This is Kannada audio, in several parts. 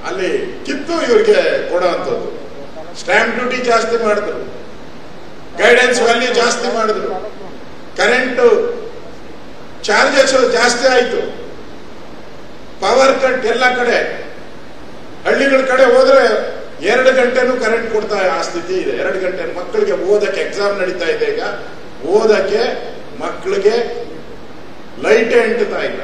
ಅಲ್ಲಿ ಕಿತ್ತು ಇವ್ರಿಗೆ ಕೊಡುವಂಥದ್ದು ಸ್ಟ್ಯಾಂಪ್ ಡ್ಯೂಟಿ ಜಾಸ್ತಿ ಮಾಡಿದ್ರು ಗೈಡೆನ್ಸ್ ವ್ಯಾಲ್ಯೂ ಜಾಸ್ತಿ ಮಾಡಿದ್ರು ಕರೆಂಟ್ ಚಾರ್ಜಸ್ ಜಾಸ್ತಿ ಆಯ್ತು ಪವರ್ ಕಟ್ ಎಲ್ಲ ಕಡೆ ಹಳ್ಳಿಗಳ ಕಡೆ ಹೋದ್ರೆ ಎರಡು ಗಂಟೆನೂ ಕರೆಂಟ್ ಕೊಡ್ತಾ ಆ ಸ್ಥಿತಿ ಇದೆ ಎರಡು ಗಂಟೆ ಮಕ್ಕಳಿಗೆ ಓದಕ್ಕೆ ಎಕ್ಸಾಮ್ ನಡೀತಾ ಇದೆ ಈಗ ಓದಕ್ಕೆ ಮಕ್ಕಳಿಗೆ ಲೈಟ್ ಎಂಟ್ತಾ ಇಲ್ಲ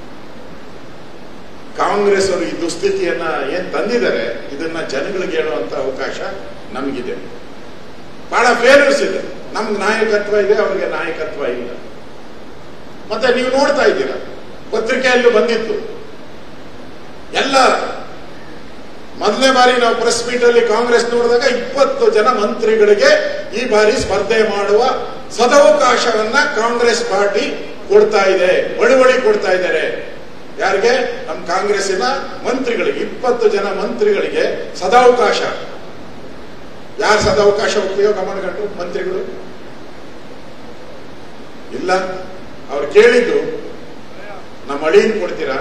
ಕಾಂಗ್ರೆಸ್ ಅವರು ಈ ದುಸ್ಥಿತಿಯನ್ನ ಏನ್ ತಂದಿದ್ದಾರೆ ಇದನ್ನ ಜನಗಳಿಗೆ ಹೇಳುವಂತ ಅವಕಾಶ ನಮಗಿದೆ ಬಹಳ ಫೇಲ್ಯೂರ್ಸ್ ಇದೆ ನಮ್ಗೆ ನಾಯಕತ್ವ ಇದೆ ಅವ್ರಿಗೆ ನಾಯಕತ್ವ ಇಲ್ಲ ಮತ್ತೆ ನೀವು ನೋಡ್ತಾ ಇದ್ದೀರಾ ಪತ್ರಿಕೆಯಲ್ಲೂ ಬಂದಿತ್ತು ಎಲ್ಲ ಮೊದಲನೇ ಬಾರಿ ನಾವು ಪ್ರೆಸ್ ಮೀಟ್ ಅಲ್ಲಿ ಕಾಂಗ್ರೆಸ್ ನೋಡಿದಾಗ ಇಪ್ಪತ್ತು ಜನ ಮಂತ್ರಿಗಳಿಗೆ ಈ ಬಾರಿ ಸ್ಪರ್ಧೆ ಮಾಡುವ ಸದವಕಾಶವನ್ನ ಕಾಂಗ್ರೆಸ್ ಪಾರ್ಟಿ ಕೊಡ್ತಾ ಇದೆ ಬಳುವಳಿ ಕೊಡ್ತಾ ಇದ್ದಾರೆ ಯಾರಿಗೆ ನಮ್ಮ ಕಾಂಗ್ರೆಸ್ಸಿನ ಮಂತ್ರಿಗಳಿಗೆ ಇಪ್ಪತ್ತು ಜನ ಮಂತ್ರಿಗಳಿಗೆ ಸದಾವಕಾಶ ಯಾರು ಸದಾವಕಾಶ ಉಪಯೋಗ ಮಾಡ್ಕೊಂಡ್ರು ಮಂತ್ರಿಗಳು ಇಲ್ಲ ಅವ್ರು ಕೇಳಿದ್ದು ನಮ್ಮ ಅಳಿಯನ್ ಕೊಡ್ತೀರಾ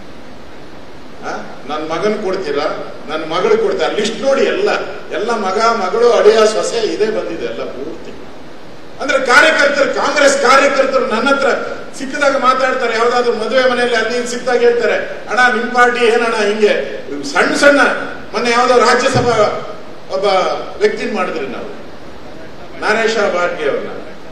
ನನ್ನ ಮಗನ್ ಕೊಡ್ತೀರಾ ನನ್ನ ಮಗಳು ಕೊಡ್ತೀರಾ ಲಿಸ್ಟ್ ನೋಡಿ ಎಲ್ಲ ಎಲ್ಲ ಮಗ ಮಗಳು ಅಳಿಯ ಸೊಸೆ ಇದೇ ಬಂದಿದೆ ಎಲ್ಲ ಪೂರ್ತಿ ಅಂದ್ರೆ ಕಾರ್ಯಕರ್ತರು ಕಾಂಗ್ರೆಸ್ ಕಾರ್ಯಕರ್ತರು ನನ್ನ ಹತ್ರ ಸಿಕ್ಕಿದಾಗ ಮಾತಾಡ್ತಾರೆ ಯಾವ್ದಾದ್ರು ಮದುವೆ ಮನೆಯಲ್ಲಿ ಅಲ್ಲಿ ಇಲ್ಲಿ ಸಿಕ್ಕಿದಾಗ ಹೇಳ್ತಾರೆ ಅಣ್ಣ ನಿಮ್ ಪಾರ್ಟಿ ಏನಣ್ಣ ಹಿಂಗೆ ಸಣ್ಣ ಸಣ್ಣ ಮೊನ್ನೆ ಯಾವ್ದೋ ರಾಜ್ಯಸಭಾ ಒಬ್ಬ ವ್ಯಕ್ತಿನ ಮಾಡಿದ್ರಿ ನಾವು ನಾರೇಶ ಬಾರ್ಗೆ ಅವ್ರನ್ನ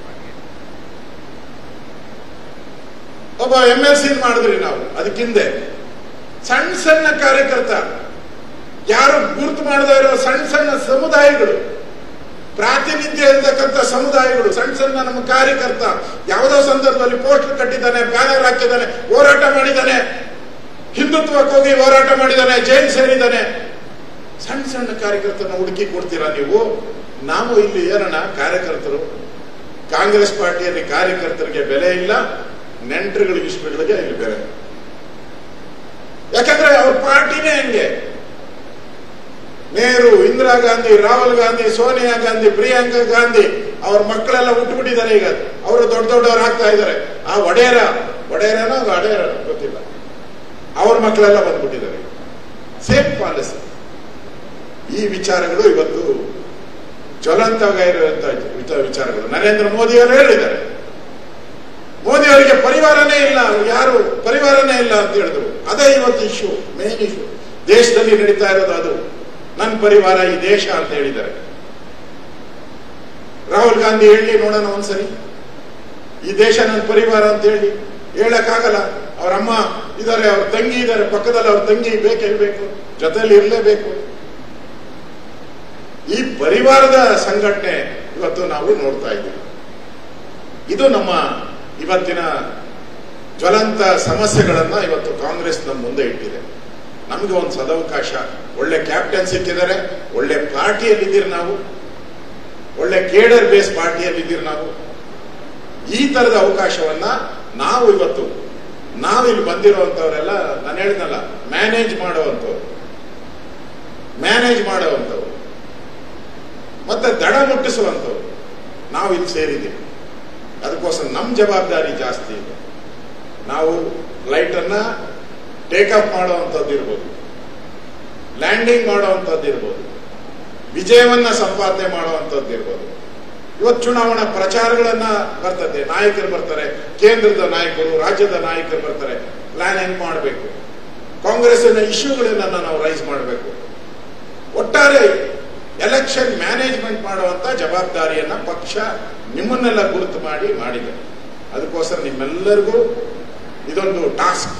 ಒಬ್ಬ ಎಂ ಎಲ್ ಸಿ ಮಾಡಿದ್ರಿ ನಾವು ಅದಕ್ಕಿಂದೆ ಸಣ್ಣ ಸಣ್ಣ ಕಾರ್ಯಕರ್ತ ಯಾರು ಗುರುತು ಮಾಡದೇ ಇರೋ ಸಣ್ಣ ಸಣ್ಣ ಸಮುದಾಯಗಳು ಪ್ರಾತಿನಿಧ್ಯ ಇರ್ತಕ್ಕಂಥ ಸಮುದಾಯಗಳು ಸಣ್ಣ ಸಣ್ಣ ನಮ್ಮ ಕಾರ್ಯಕರ್ತ ಯಾವುದೋ ಸಂದರ್ಭದಲ್ಲಿ ಪೋಸ್ಟರ್ ಕಟ್ಟಿದ್ದಾನೆ ಬ್ಯಾನರ್ ಹಾಕಿದ್ದಾನೆ ಹೋರಾಟ ಮಾಡಿದ್ದಾನೆ ಹಿಂದುತ್ವಕ್ಕೆ ಹೋಗಿ ಹೋರಾಟ ಮಾಡಿದ್ದಾನೆ ಜೈಲ್ ಸೇರಿದ್ದಾನೆ ಸಣ್ಣ ಸಣ್ಣ ಕಾರ್ಯಕರ್ತನ ಹುಡುಕಿ ಕೊಡ್ತೀರಾ ನೀವು ನಾವು ಇಲ್ಲಿ ಏನಣ್ಣ ಕಾರ್ಯಕರ್ತರು ಕಾಂಗ್ರೆಸ್ ಪಾರ್ಟಿಯಲ್ಲಿ ಕಾರ್ಯಕರ್ತರಿಗೆ ಬೆಲೆ ಇಲ್ಲ ನೆಂಟರುಗಳಿಗೆ ಇಷ್ಟಗಳಿಗೆ ಇಲ್ಲಿ ಬೆಲೆ ಯಾಕಂದ್ರೆ ಅವ್ರ ಪಾರ್ಟಿನೇ ಹಂಗೆ ನೆಹರು ಇಂದಿರಾ ಗಾಂಧಿ ರಾಹುಲ್ ಗಾಂಧಿ ಸೋನಿಯಾ ಗಾಂಧಿ ಪ್ರಿಯಾಂಕಾ ಗಾಂಧಿ ಅವ್ರ ಮಕ್ಕಳೆಲ್ಲ ಹುಟ್ಟುಬಿಟ್ಟಿದ್ದಾರೆ ಈಗ ಅವರು ದೊಡ್ಡ ದೊಡ್ಡವರು ಆಗ್ತಾ ಇದ್ದಾರೆ ಆ ಒಡೆಯರ ಒಡೆಯರನೋ ಅಡೆಯರ ಗೊತ್ತಿಲ್ಲ ಅವ್ರ ಮಕ್ಕಳೆಲ್ಲ ಬಂದ್ಬಿಟ್ಟಿದ್ದಾರೆ ಸೇಮ್ ಪಾಲಿಸಿ ಈ ವಿಚಾರಗಳು ಇವತ್ತು ಜ್ವಲಂತವಾಗಿರುವಂತಹ ವಿಚಾರಗಳು ನರೇಂದ್ರ ಮೋದಿ ಅವರು ಹೇಳಿದ್ದಾರೆ ಮೋದಿ ಅವರಿಗೆ ಪರಿವಾರನೇ ಇಲ್ಲ ಯಾರು ಪರಿವಾರನೇ ಇಲ್ಲ ಅಂತ ಹೇಳಿದ್ರು ಅದೇ ಇವತ್ತು ಇಶ್ಯೂ ಮೇನ್ ಇಶ್ಯೂ ದೇಶದಲ್ಲಿ ನಡೀತಾ ಇರೋದು ಅದು ನನ್ನ ಪರಿವಾರ ಈ ದೇಶ ಅಂತ ಹೇಳಿದ್ದಾರೆ ರಾಹುಲ್ ಗಾಂಧಿ ಹೇಳಿ ನೋಡೋಣ ಒಂದ್ಸರಿ ಈ ದೇಶ ನನ್ನ ಪರಿವಾರ ಅಂತ ಹೇಳಿ ಹೇಳಕ್ಕಾಗಲ್ಲ ಅವ್ರ ಅಮ್ಮ ಇದ್ದಾರೆ ಅವ್ರ ತಂಗಿ ಇದ್ದಾರೆ ಪಕ್ಕದಲ್ಲಿ ಅವ್ರ ತಂಗಿ ಬೇಕಿರ್ಬೇಕು ಜೊತೆಯಲ್ಲಿ ಇರಲೇಬೇಕು ಈ ಪರಿವಾರದ ಸಂಘಟನೆ ಇವತ್ತು ನಾವು ನೋಡ್ತಾ ಇದ್ದೀವಿ ಇದು ನಮ್ಮ ಇವತ್ತಿನ ಜ್ವಲಂತ ಸಮಸ್ಯೆಗಳನ್ನ ಇವತ್ತು ಕಾಂಗ್ರೆಸ್ ನಮ್ಮ ಮುಂದೆ ಇಟ್ಟಿದೆ ನಮ್ಗೆ ಒಂದು ಸದವಕಾಶ ಒಳ್ಳೆ ಕ್ಯಾಪ್ಟನ್ ಸಿಕ್ಕಿದ್ದಾರೆ ಒಳ್ಳೆ ಪಾರ್ಟಿಯಲ್ಲಿದ್ದೀರಿ ನಾವು ಒಳ್ಳೆ ಕೇಡರ್ ಬೇಸ್ ಪಾರ್ಟಿಯಲ್ಲಿದ್ದೀರಿ ನಾವು ಈ ತರದ ಅವಕಾಶವನ್ನ ನಾವು ಇವತ್ತು ನಾವಿಲ್ಲಿ ಬಂದಿರುವಂತವರೆಲ್ಲ ನಾನು ಹೇಳಿದ್ನಲ್ಲ ಮ್ಯಾನೇಜ್ ಮಾಡುವಂಥವ್ರು ಮ್ಯಾನೇಜ್ ಮಾಡುವಂಥವ್ರು ಮತ್ತೆ ದಡ ಮುಟ್ಟಿಸುವಂಥವ್ರು ನಾವು ಇಲ್ಲಿ ಸೇರಿದ್ದೀವಿ ಅದಕ್ಕೋಸ್ಕರ ನಮ್ಮ ಜವಾಬ್ದಾರಿ ಜಾಸ್ತಿ ಇದೆ ನಾವು ಫ್ಲೈಟ್ ಅನ್ನ ಟೇಕ್ ಆಫ್ ಮಾಡುವಂಥದ್ದು ಇರ್ಬೋದು ಲ್ಯಾಂಡಿಂಗ್ ಮಾಡುವಂಥದ್ದು ಇರ್ಬೋದು ವಿಜಯವನ್ನ ಸಂಪಾದನೆ ಮಾಡುವಂಥದ್ದು ಇರ್ಬೋದು ಇವತ್ತು ಚುನಾವಣಾ ಪ್ರಚಾರಗಳನ್ನ ಬರ್ತದೆ ನಾಯಕರು ಬರ್ತಾರೆ ಕೇಂದ್ರದ ನಾಯಕರು ರಾಜ್ಯದ ನಾಯಕರು ಬರ್ತಾರೆ ಪ್ಲಾನ್ ಹೆಂಗ್ ಮಾಡಬೇಕು ಕಾಂಗ್ರೆಸ್ಸಿನ ಇಶ್ಯೂಗಳನ್ನ ನಾವು ರೈಸ್ ಮಾಡಬೇಕು ಒಟ್ಟಾರೆ ಎಲೆಕ್ಷನ್ ಮ್ಯಾನೇಜ್ಮೆಂಟ್ ಮಾಡುವಂತ ಜವಾಬ್ದಾರಿಯನ್ನ ಪಕ್ಷ ನಿಮ್ಮನ್ನೆಲ್ಲ ಗುರುತು ಮಾಡಿ ಮಾಡಿದೆ ಅದಕ್ಕೋಸ್ಕರ ನಿಮ್ಮೆಲ್ಲರಿಗೂ ಇದೊಂದು ಟಾಸ್ಕ್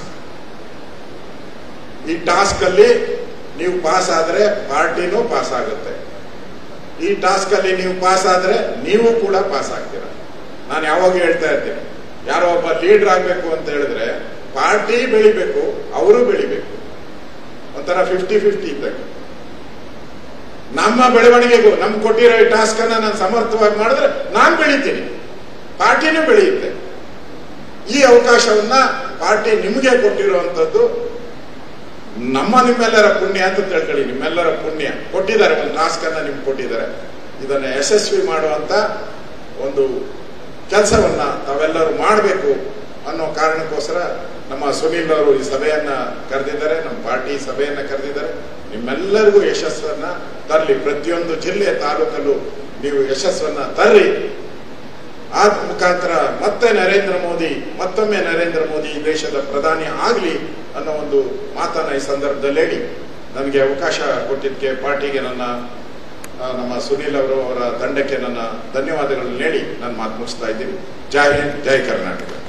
ಈ ಟಾಸ್ಕ್ ಅಲ್ಲಿ ನೀವು ಪಾಸ್ ಆದ್ರೆ ಪಾರ್ಟಿನೂ ಪಾಸ್ ಆಗುತ್ತೆ ಈ ಟಾಸ್ಕ್ ಅಲ್ಲಿ ನೀವು ಪಾಸ್ ಆದ್ರೆ ನೀವು ಕೂಡ ಪಾಸ್ ಆಗ್ತೀರಾ ನಾನು ಯಾವಾಗ ಹೇಳ್ತಾ ಇರ್ತೀನಿ ಯಾರೋ ಒಬ್ಬ ಲೀಡರ್ ಆಗ್ಬೇಕು ಅಂತ ಹೇಳಿದ್ರೆ ಪಾರ್ಟಿ ಬೆಳಿಬೇಕು ಅವರು ಬೆಳಿಬೇಕು ಒಂಥರ ಫಿಫ್ಟಿ ಫಿಫ್ಟಿ ಇದ್ದಾಗ ನಮ್ಮ ಬೆಳವಣಿಗೆಗೂ ನಮ್ಗೆ ಕೊಟ್ಟಿರೋ ಈ ಟಾಸ್ಕ್ ಅನ್ನ ನಾನು ಸಮರ್ಥವಾಗಿ ಮಾಡಿದ್ರೆ ನಾನು ಬೆಳಿತೀನಿ ಪಾರ್ಟಿನೂ ಬೆಳೆಯುತ್ತೆ ಈ ಅವಕಾಶವನ್ನ ಪಾರ್ಟಿ ನಿಮಗೆ ಕೊಟ್ಟಿರುವಂತದ್ದು ನಮ್ಮ ನಿಮ್ಮೆಲ್ಲರ ಪುಣ್ಯ ಅಂತ ತಿಳ್ಕೊಳ್ಳಿ ನಿಮ್ಮೆಲ್ಲರ ಪುಣ್ಯ ಕೊಟ್ಟಿದ್ದಾರೆ ಒಂದು ಟಾಸ್ಕ್ ಅನ್ನ ನಿಮ್ಗೆ ಕೊಟ್ಟಿದ್ದಾರೆ ಇದನ್ನ ಯಶಸ್ವಿ ಮಾಡುವಂತ ಒಂದು ಕೆಲಸವನ್ನ ತಾವೆಲ್ಲರೂ ಮಾಡಬೇಕು ಅನ್ನೋ ಕಾರಣಕ್ಕೋಸ್ಕರ ನಮ್ಮ ಸುನೀಲ್ ಅವರು ಈ ಸಭೆಯನ್ನ ಕರೆದಿದ್ದಾರೆ ನಮ್ಮ ಪಾರ್ಟಿ ಸಭೆಯನ್ನ ಕರೆದಿದ್ದಾರೆ ನಿಮ್ಮೆಲ್ಲರಿಗೂ ಯಶಸ್ಸನ್ನ ತರಲಿ ಪ್ರತಿಯೊಂದು ಜಿಲ್ಲೆ ತಾಲೂಕಲ್ಲೂ ನೀವು ಯಶಸ್ಸನ್ನ ತರ್ರಿ ಆ ಮುಖಾಂತರ ಮತ್ತೆ ನರೇಂದ್ರ ಮೋದಿ ಮತ್ತೊಮ್ಮೆ ನರೇಂದ್ರ ಮೋದಿ ಈ ದೇಶದ ಪ್ರಧಾನಿ ಆಗಲಿ ಅನ್ನೋ ಒಂದು ಮಾತನ್ನ ಈ ಸಂದರ್ಭದಲ್ಲಿ ಹೇಳಿ ನನಗೆ ಅವಕಾಶ ಕೊಟ್ಟಿದ್ದಕ್ಕೆ ಪಾರ್ಟಿಗೆ ನನ್ನ ಆ, ನಮ್ಮ ಸುನೀಲ್ ಅವರು ಅವರ ತಂಡಕ್ಕೆ ನನ್ನ ಧನ್ಯವಾದಗಳನ್ನು ಹೇಳಿ ನಾನು ಮಾತು ಮುಗಿಸ್ತಾ ಇದ್ದೀನಿ ಜೈ ಹಿಂದ್ ಜೈ ಕರ್ನಾಟಕ